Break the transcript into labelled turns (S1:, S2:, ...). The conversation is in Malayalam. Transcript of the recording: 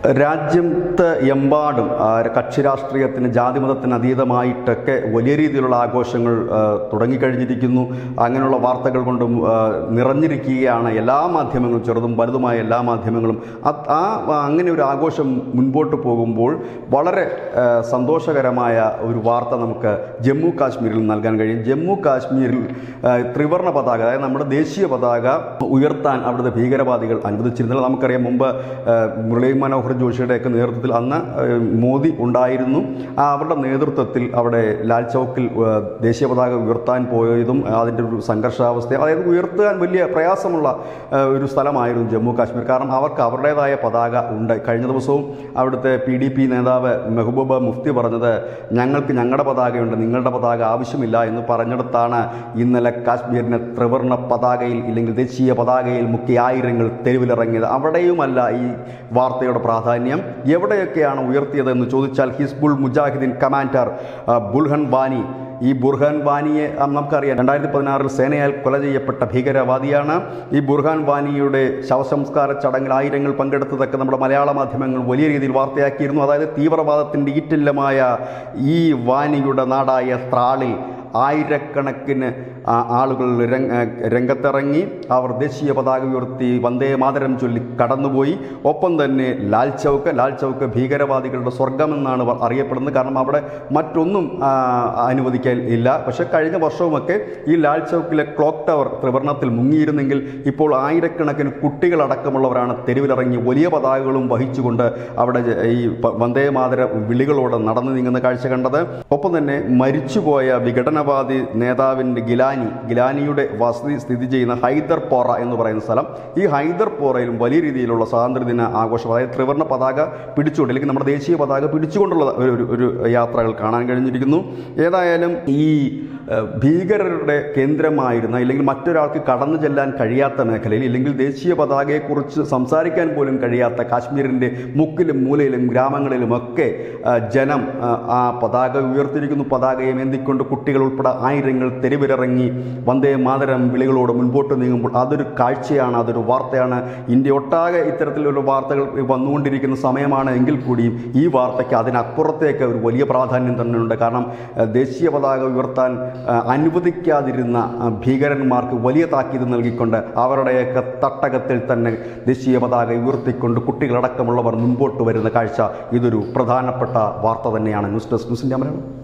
S1: രാജ്യത്ത് എമ്പാടും ആ, കക്ഷി രാഷ്ട്രീയത്തിന് ജാതിമതത്തിന് അതീതമായിട്ടൊക്കെ വലിയ രീതിയിലുള്ള ആഘോഷങ്ങൾ ആ, തുടങ്ങിക്കഴിഞ്ഞിരിക്കുന്നു അങ്ങനെയുള്ള വാർത്തകൾ കൊണ്ടും ആ, നിറഞ്ഞിരിക്കുകയാണ് എല്ലാ മാധ്യമങ്ങളും ചെറുതും വലുതുമായ എല്ലാ മാധ്യമങ്ങളും അത് ആ അങ്ങനെ ഒരു ആഘോഷം മുൻപോട്ട് പോകുമ്പോൾ വളരെ ആ, സന്തോഷകരമായ ഒരു വാർത്ത നമുക്ക് ജമ്മു കാശ്മീരിൽ നൽകാൻ കഴിയും ജമ്മു കാശ്മീരിൽ ആ, ത്രിവർണ്ണ പതാക അതായത് നമ്മുടെ ദേശീയ പതാക ഉയർത്താൻ അവിടുത്തെ ഭീകരവാദികൾ അനുവദിച്ചിരുന്നില്ല നമുക്കറിയാം മുമ്പ് ആ, മുരളി മനോഹർ ജോഷിയുടെയൊക്കെ നേതൃത്വത്തിൽ അന്ന് ആ, മോദി ഉണ്ടായിരുന്നു ആ, അവരുടെ നേതൃത്വത്തിൽ അവിടെ ലാൽ ചൗക്കിൽ ആ, ദേശീയ പതാക ഉയർത്താൻ പോയതും അതിൻ്റെ ഒരു സംഘർഷാവസ്ഥ അതായത് ഉയർത്താൻ വലിയ പ്രയാസമുള്ള ആ, ഒരു സ്ഥലമായിരുന്നു ജമ്മു കാശ്മീർ കാരണം അവർക്ക് അവരുടേതായ പതാക ഉണ്ട് കഴിഞ്ഞ ദിവസവും അവിടുത്തെ പി ഡി പി നേതാവ് മെഹബൂബ മുഫ്തി പറഞ്ഞത് ഞങ്ങൾക്ക് ഞങ്ങളുടെ പതാകയുണ്ട് നിങ്ങളുടെ പതാക ആവശ്യമില്ല എന്ന് പറഞ്ഞിടത്താണ് ഇന്നലെ കാശ്മീരിനെ ത്രിവർണ്ണ പതാകയിൽ ഇല്ലെങ്കിൽ ദേശീയ പതാകയിൽ മുഖ്യ ആയിരങ്ങൾ തെരുവിലിറങ്ങിയത് അവിടെയുമല്ല ഈ വാർത്തയുടെ പ്രാധാന്യം എവിടെയൊക്കെയാണ് ഉയർത്തിയതെന്ന് ചോദിച്ചാൽ ഹിസ്ബുൾ മുജാഹിദീൻ കമാൻഡർ ആ, ബുൽഹൻ വാനി ഈ ബുർഹാൻ വാനിയെ ആ, നമുക്കറിയാം രണ്ടായിരത്തി പതിനാറിൽ സേനയാൽ കൊല ചെയ്യപ്പെട്ട ഭീകരവാദിയാണ് ഈ ബുർഹാൻ വാനിയുടെ ശവസംസ്കാര ചടങ്ങിൽ ആയിരങ്ങൾ പങ്കെടുത്തതൊക്കെ നമ്മുടെ മലയാള മാധ്യമങ്ങൾ വലിയ രീതിയിൽ വാർത്തയാക്കിയിരുന്നു അതായത് തീവ്രവാദത്തിൻ്റെ ഈറ്റില്ലമായ ഈ വാനിയുടെ നാടായ ത്രാളിൽ ആയിരക്കണക്കിന് ആ, ആളുകൾ രംഗ രംഗത്തിറങ്ങി അവർ ദേശീയ പതാക ഉയർത്തി വന്ദേ മാതരം ചൊല്ലി കടന്നുപോയി ഒപ്പം തന്നെ ലാൽ ചൗക്ക് ലാൽ ചൗക്ക് ഭീകരവാദികളുടെ സ്വർഗമെന്നാണ് വ- അറിയപ്പെടുന്നത് കാരണം അവിടെ മറ്റൊന്നും ആ, അനുവദിക്കാൻ ഇല്ല പക്ഷേ കഴിഞ്ഞ വർഷവുമൊക്കെ ഈ ലാൽ ചൗക്കിലെ ക്ലോക്ക് ടവർ ത്രിവർണ്ണത്തിൽ മുങ്ങിയിരുന്നെങ്കിൽ ഇപ്പോൾ ആയിരക്കണക്കിന് കുട്ടികളടക്കമുള്ളവരാണ് തെരുവിലിറങ്ങി വലിയ പതാകകളും വഹിച്ചുകൊണ്ട് അവിടെ ജ- ഈ പ- വന്ദേ മാതര വിളികളോടെ നടന്നു നീങ്ങുന്ന കാഴ്ച കണ്ടത് ഒപ്പം തന്നെ മരിച്ചുപോയ വിഘടനവാദി നേതാവിൻ്റെ ഗിലാനി ഗിലാനിയുടെ വസതി സ്ഥിതി ചെയ്യുന്ന ഹൈദർപോറ എന്ന് പറയുന്ന സ്ഥലം ഈ ഹൈദർപോറയിലും വലിയ രീതിയിലുള്ള സ്വാതന്ത്ര്യദിന ആഘോഷം അതായത് ത്രിവർണ്ണ പതാക പിടിച്ചുകൊണ്ട് അല്ലെങ്കിൽ നമ്മുടെ ദേശീയ പതാക പിടിച്ചുകൊണ്ടുള്ള ഒരു ഒരു- ഒരു യാത്രകൾ കാണാൻ കഴിഞ്ഞിരിക്കുന്നു ഏതായാലും ഈ ഏഹ്, ഭീകരരുടെ കേന്ദ്രമായിരുന്ന ഇല്ലെങ്കിൽ മറ്റൊരാൾക്ക് കടന്നു ചെല്ലാൻ കഴിയാത്ത മേഖലയിൽ ഇല്ലെങ്കിൽ ദേശീയ പതാകയെക്കുറിച്ച് സംസാരിക്കാൻ പോലും കഴിയാത്ത കാശ്മീരിൻ്റെ മുക്കിലും മൂലയിലും ഗ്രാമങ്ങളിലുമൊക്കെ ആ, ജനം ആ, ആ പതാക ഉയർത്തിയിരിക്കുന്നു പതാകയെ മേന്തിക്കൊണ്ട് കുട്ടികൾ ഉൾപ്പെടെ ആയിരങ്ങൾ തെരുവിലിറങ്ങി വന്ദേ മാതരം വിളികളോട് മുൻപോട്ട് നീങ്ങുമ്പോൾ അതൊരു കാഴ്ചയാണ് അതൊരു വാർത്തയാണ് ഇന്ത്യ ഒട്ടാകെ ഇത്തരത്തിലുള്ള വാർത്തകൾ വന്നുകൊണ്ടിരിക്കുന്ന സമയമാണ് എങ്കിൽ കൂടിയും ഈ വാർത്തയ്ക്ക് അതിനപ്പുറത്തേക്ക് ഒരു വലിയ പ്രാധാന്യം തന്നെയുണ്ട് കാരണം ആ, ദേശീയ പതാക ഉയർത്താൻ ആ, അനുവദിക്കാതിരുന്ന ആ, ഭീകരന്മാർക്ക് വലിയ താക്കീത് നൽകിക്കൊണ്ട് അവരുടെയൊക്കെ തട്ടകത്തിൽ തന്നെ ദേശീയ പതാക ഉയർത്തിക്കൊണ്ട് കുട്ടികളടക്കമുള്ളവർ മുൻപോട്ട് വരുന്ന കാഴ്ച ഇതൊരു പ്രധാനപ്പെട്ട വാർത്ത തന്നെയാണ് news desk news India Malayalam